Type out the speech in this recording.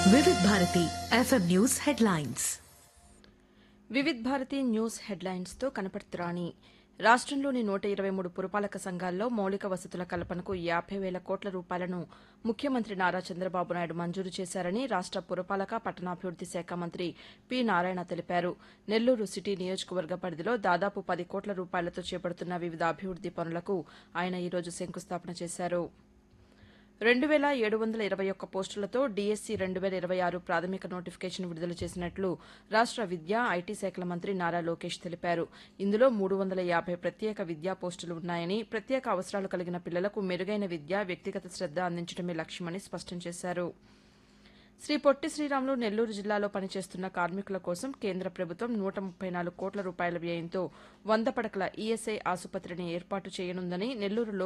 వివిధ Bharati FM news headlines Vividh Bharati news హెడ్లైన్స్తో కనపడుతురాణి రాష్ట్రంలోని నూట ఇరవై మూడు పురపాలక సంఘాల్లో మౌలిక వసతుల కల్పనకు యాభై వేల కోట్ల రూపాయలను ముఖ్యమంత్రి నారా చంద్రబాబు నాయుడు మంజూరు చేశారని రాష్ట పురపాలక పట్టణాభివృద్ది శాఖ మంత్రి పి నారాయణ తెలిపారు నెల్లూరు సిటీ నియోజకవర్గ పరిధిలో దాదాపు పది కోట్ల రూపాయలతో చేపడుతున్న వివిధ అభివృద్ది పనులకు ఆయన ఈరోజు శంకుస్థాపన చేశారు రెండు వేల ఏడు వందల ఇరవై ఒక్క పోస్టులతో డీఎస్సీ రెండు వేల ఇరవై ఆరు ప్రాథమిక నోటిఫికేషన్ విడుదల చేసినట్లు రాష్ట విద్యా ఐటీ శాఖల మంత్రి నారా లోకేష్ తెలిపారు ఇందులో మూడు వందల యాభై ప్రత్యేక విద్యా పోస్టులు ఉన్నాయని ప్రత్యేక అవసరాలు కలిగిన పిల్లలకు మెరుగైన విద్య వ్యక్తిగత శ్రద్ద అందించడమే లక్ష్యమని స్పష్టం చేశారు శ్రీ పొట్టి శ్రీరాములు నెల్లూరు జిల్లాలో పనిచేస్తున్న కార్మికుల కోసం కేంద్ర ప్రభుత్వం నూట ముప్పై నాలుగు కోట్ల రూపాయల వ్యయంతో వంద పడకల ఈఎస్ఐ ఆసుపత్రిని ఏర్పాటు చేయనుందని నెల్లూరు